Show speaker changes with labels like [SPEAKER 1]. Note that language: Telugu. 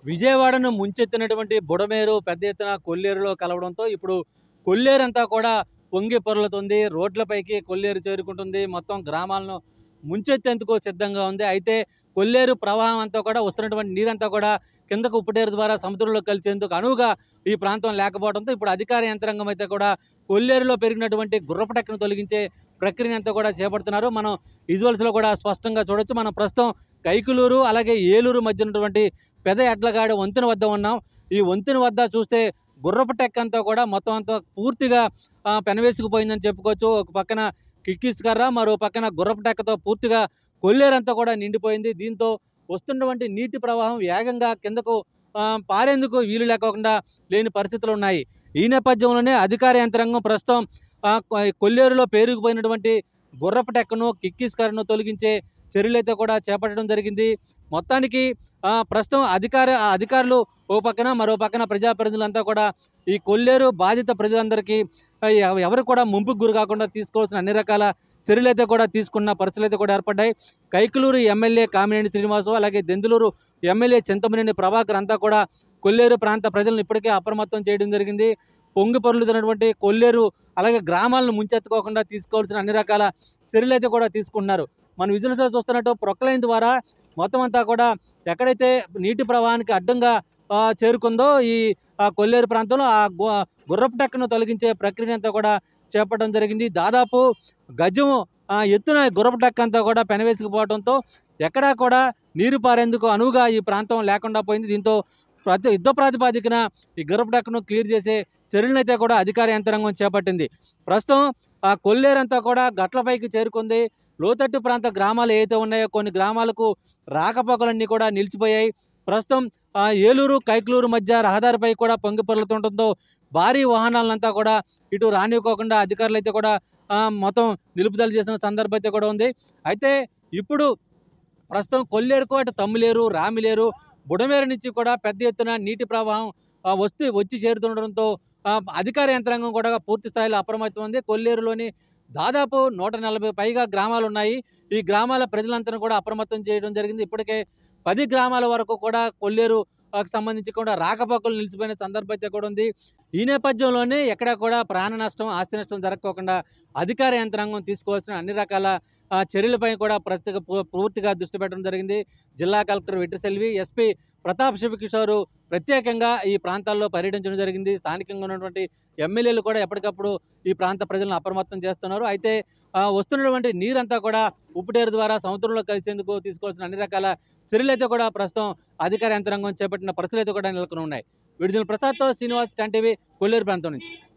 [SPEAKER 1] విజయవాడను ముంచెత్తినటువంటి బుడమేరు పెద్ద ఎత్తున కొల్లేరులో కలవడంతో ఇప్పుడు కొల్లేరు అంతా కూడా పొంగి పొరలుతుంది రోడ్లపైకి కొల్లేరు చేరుకుంటుంది మొత్తం గ్రామాలను ముంచెత్తేందుకు సిద్ధంగా ఉంది అయితే కొల్లేరు ప్రవాహం అంతా కూడా వస్తున్నటువంటి నీరంతా కూడా కిందకు ఉప్పుటేరు ద్వారా సముద్రంలో కలిసేందుకు అనువుగా ఈ ప్రాంతం లేకపోవడంతో ఇప్పుడు అధికార యంత్రాంగం అయితే కూడా కొల్లేరులో పెరిగినటువంటి గుర్రపటెక్కను తొలగించే ప్రక్రియను అంతా కూడా చేపడుతున్నారు మనం విజువల్స్లో కూడా స్పష్టంగా చూడొచ్చు మనం ప్రస్తుతం కైకులూరు అలాగే ఏలూరు మధ్య ఉన్నటువంటి పెద ఎడ్లగాడి వంతెన వద్ద ఉన్నాం ఈ వంతెన వద్ద చూస్తే గుర్రపు టెక్క అంతా కూడా మొత్తం అంతా పూర్తిగా ఆ, పెనవేసుకుపోయిందని చెప్పుకోవచ్చు ఒక పక్కన కిక్కిస్ కర్ర మరో పక్కన గుర్రపు టెక్కతో పూర్తిగా కొల్లేరంతా కూడా నిండిపోయింది దీంతో వస్తున్నటువంటి నీటి ప్రవాహం వేగంగా కిందకు ఆ, పారేందుకు వీలు లేకుండా లేని పరిస్థితులు ఉన్నాయి ఈ నేపథ్యంలోనే అధికార యంత్రాంగం ప్రస్తుతం ఆ, కొ- కొల్లేరులో పేరుకుపోయినటువంటి గుర్రపు టెక్కను కిక్కిస్ కర్రను తొలగించే చర్యలైతే కూడా చేపట్టడం జరిగింది మొత్తానికి ఆ, ప్రస్తుతం అధికార ఆ అధికారులు ఓ పక్కన మరో పక్కన ప్రజాప్రతినిధులంతా కూడా ఈ కొల్లేరు బాధిత ప్రజలందరికీ ఆ, ఎవ- ఎవరు కూడా ముంపుకు గురి కాకుండా తీసుకోవాల్సిన అన్ని రకాల చర్యలైతే కూడా తీసుకున్న పరిస్థితులు అయితే కూడా ఏర్పడ్డాయి కైకలూరు ఎమ్మెల్యే కామినేని శ్రీనివాసు అలాగే దెందులూరు ఎమ్మెల్యే చింతమనేని ప్రభాకర్ అంతా కూడా కొల్లేరు ప్రాంత ప్రజలను ఇప్పటికే అప్రమత్తం చేయడం జరిగింది పొంగి పొరులుతున్నటువంటి కొల్లేరు అలాగే గ్రామాలను ముంచెత్తుకోకుండా తీసుకోవాల్సిన అన్ని రకాల చర్యలు అయితే కూడా తీసుకుంటున్నారు మన విజువల్స్లో చూస్తున్నట్టు ప్రొక్లైన్ ద్వారా మొత్తం అంతా కూడా ఎక్కడైతే నీటి ప్రవాహానికి అడ్డంగా ఆ, చేరుకుందో ఈ ఆ కొల్లేరు ప్రాంతంలో ఆ గు- గుర్రపు టెక్కను తొలగించే ప్రక్రియ అంతా కూడా చేపట్టడం జరిగింది దాదాపు గజం ఆ, ఎత్తున గుర్రపు టెక్క అంతా కూడా పెనవేసుకుపోవడంతో ఎక్కడా కూడా నీరు పారేందుకు అనువుగా ఈ ప్రాంతం లేకుండా పోయింది దీంతో ప్రతి యుద్ధ ప్రాతిపాదికన ఈ గుర్రపు టెక్కను క్లియర్ చేసే చర్యలను అయితే కూడా అధికార యంత్రాంగం చేపట్టింది ప్రస్తుతం ఆ కొల్లేరంతా కూడా గట్లపైకి చేరుకుంది లోతట్టు ప్రాంత గ్రామాలు ఏవైతే ఉన్నాయో కొన్ని గ్రామాలకు రాకపోకలన్నీ కూడా నిలిచిపోయాయి ప్రస్తుతం ఆ, ఏలూరు కైక్లూరు మధ్య రహదారిపై కూడా పొంగి పొరలుతుండటంతో భారీ వాహనాలంతా కూడా ఇటు రానివ్వకోకుండా అధికారులు అయితే కూడా ఆ, మొత్తం నిలుపుదల చేసిన సందర్భం అయితే కూడా ఉంది అయితే ఇప్పుడు ప్రస్తుతం కొల్లేరుకు అటు తమ్ములేరు రామిలేరు బుడమేరు నుంచి కూడా పెద్ద ఎత్తున నీటి ప్రవాహం ఆ, వస్తూ వచ్చి చేరుతుండడంతో ఆ, అధికార యంత్రాంగం కూడా పూర్తి స్థాయిలో అప్రమత్తం ఉంది కొల్లేరులోని దాదాపు నూట నలభై పైగా గ్రామాలు ఉన్నాయి ఈ గ్రామాల ప్రజలంతా కూడా అప్రమత్తం చేయడం జరిగింది ఇప్పటికే పది గ్రామాల వరకు కూడా కొల్లేరు ఆ, కు సంబంధించి కూడా రాకపోకలు నిలిచిపోయిన సందర్భం అయితే కూడా ఉంది ఈ నేపథ్యంలోనే ఎక్కడ కూడా ప్రాణ నష్టం ఆస్తి నష్టం జరగకోకుండా అధికార యంత్రాంగం తీసుకోవాల్సిన అన్ని రకాల ఆ, చర్యలపై కూడా ప్రత్యేక పూ- పూర్తిగా దృష్టి పెట్టడం జరిగింది జిల్లా కలెక్టర్ వెట్రిసెల్వి ఎస్పీ ప్రతాప్ శివకిషోర్ ప్రత్యేకంగా ఈ ప్రాంతాల్లో పర్యటించడం జరిగింది స్థానికంగా ఉన్నటువంటి ఎమ్మెల్యేలు కూడా ఎప్పటికప్పుడు ఈ ప్రాంత ప్రజలను అప్రమత్తం చేస్తున్నారు అయితే ఆ, వస్తున్నటువంటి నీరంతా కూడా ఉప్పుటేరు ద్వారా సముద్రంలో కలిసేందుకు తీసుకోవాల్సిన అన్ని రకాల చర్యలు అయితే కూడా ప్రస్తుతం అధికార యంత్రాంగం చేపట్టిన పరిస్థితులు అయితే కూడా నెలకొని ఉన్నాయి విడుదల ప్రసాద్తో శ్రీనివాస్ టెన్ టీవీ కొల్లేరు ప్రాంతం నుంచి